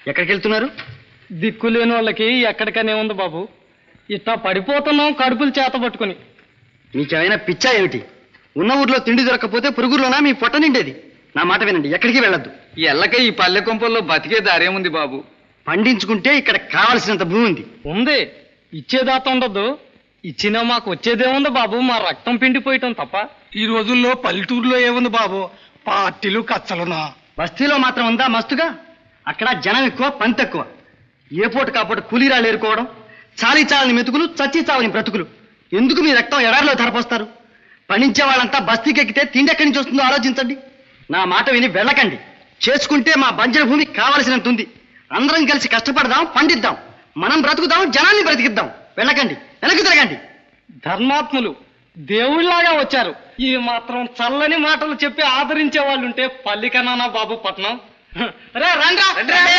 ఎక్కడికి వెళ్తున్నారు దిక్కు లేని వాళ్ళకి ఎక్కడికనే ఉంది బాబు ఇట్టా పడిపోతున్నాం కడుపులు చేత పట్టుకుని మీకేమైనా పిచ్చా ఏమిటి ఉన్న ఊర్లో తిండి దొరకకపోతే పురుగులోనా మీ పొట్ట నిండేది నా మాట వినండి ఎక్కడికి వెళ్ళొద్దు ఈ ఎల్లక ఈ పల్లె కొంపల్లో బతికే దారేముంది బాబు పండించుకుంటే ఇక్కడ కావలసినంత భూమి ఉంది ఉంది ఇచ్చేదాత ఉండదు ఇచ్చినా మాకు వచ్చేదేముంది బాబు మా రక్తం పిండిపోయటం తప్ప ఈ రోజుల్లో పల్లెటూరులో ఏముంది బాబు పార్టీలు కచ్చలునా బస్తీలో మాత్రం ఉందా మస్తుగా అక్కడ జనం ఎక్కువ పని తక్కువ ఏ పూట కాపూట కూలీరాళ్ళు ఏరుకోవడం చాలీ చాలని మెతుకులు చచ్చి చావని బ్రతుకులు ఎందుకు మీ రక్తం ఎడారిలో ధరపోస్తారు పండించే వాళ్ళంతా బస్తీకి ఎక్కితే తిండి ఎక్కడి నుంచి వస్తుందో ఆలోచించండి నా మాట విని వెళ్ళకండి చేసుకుంటే మా బంజర భూమి కావలసినంత ఉంది అందరం కలిసి కష్టపడదాం పండిద్దాం మనం బ్రతుకుదాం జనాన్ని బ్రతికిద్దాం వెళ్ళకండి వెనక్కి తిరగండి ధర్మాత్ములు దేవుళ్ళలాగా వచ్చారు ఈ మాత్రం చల్లని మాటలు చెప్పి ఆదరించే వాళ్ళు ఉంటే పల్లికనా బాబు పట్నం రే రండ్రా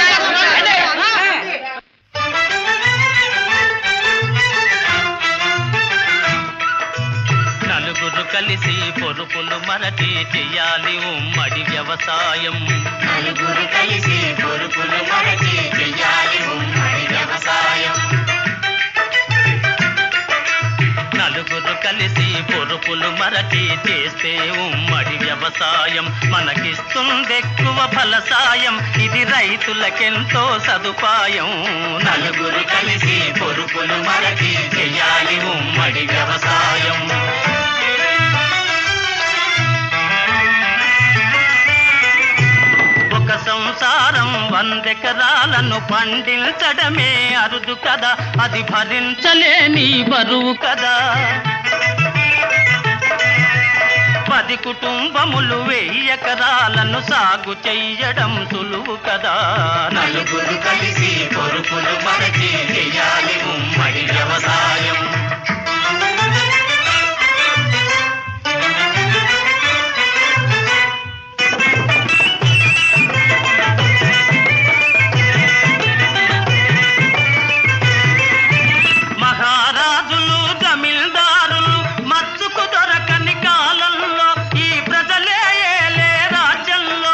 నలుగురు కలిసి పొరుపులు మరచి చెయ్యాలి ఉమ్మడి వ్యవసాయం నలుగురు కలిసి పొరుపులు మరచి చెయ్యాలి ఉమ్మడి వ్యవసాయం నలుగురు కలిసి పొరుపులు మరచి చేస్తే ఉమ్మడి వ్యవసాయం మనకిస్తుందెక్కువ ఫలసాయం ఇది రైతులకెంతో సదుపాయం నలుగురు కలిసి పొరుపులు మరచి చెయ్యాలి ఉమ్మడి వ్యవసాయం ఒక సంసారం వందెకరాలను పండించడమే అరుదు కదా అది భరించలేని బరువు కదా పది కుటుంబములు వెయ్యి ఎకరాలను సాగు చెయ్యడం సులువు కదా నలుగురు కలిసి పొరుపులు మరచి చెయ్యాలి ఉమ్మడి వ్యవసాయం మహారాజులు జమీల్దారులు మచ్చుకు దొరకని కాలంలో ఈ ప్రజలే ఏలే రాజ్యంలో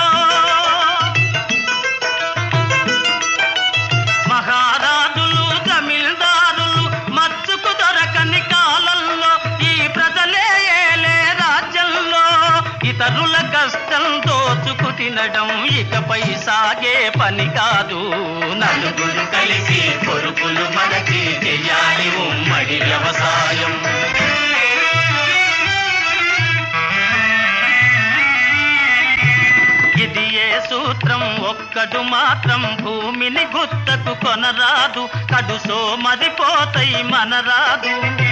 మహారాజులు జమీల్దారులు మచ్చుకు దొరకని కాలంలో ఈ ప్రజలే ఏలే రాజ్యంలో ఇతరుల కష్టం దోచుకు తినడం ఇకపై సాగే పని కాదు నలుగురు కలిసి పొరుపులు మనకి చెయ్యాలి ఉమ్మడి వ్యవసాయం ఇది ఏ సూత్రం ఒక్కడు మాత్రం భూమిని గుత్తకు కొనరాదు కడు సోమరిపోతాయి మనరాదు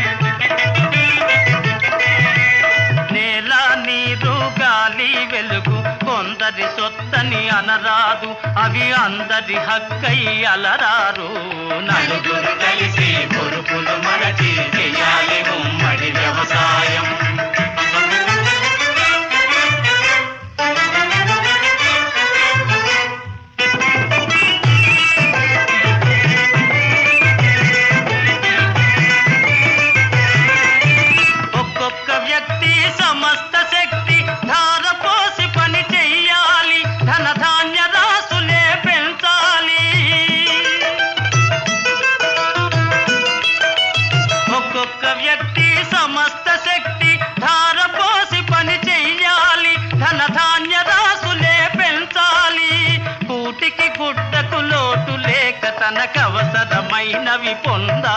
నేల నీరు గాలి వెలుగు కొందరి సొత్తని అనరాదు అవి అందరి హక్కై అలరారు నలుగురు కలిసి పొరుపులు మరచి చెయ్యాలి ఉమ్మడి వ్యవసాయం ఒక్కొక్క వ్యక్తి సమస్త శక్తి ధారపోసి పని చెయ్యాలి ధన ధాన్య రాసులే పెంచాలి ఒక్కొక్క వ్యక్తి సమస్త శక్తి ధారపోసి పని చెయ్యాలి ధన ధాన్య రాసులే పెంచాలి కూటికి గుడ్డకు లోటు లేక తనకు అవసరమైనవి పొందాలి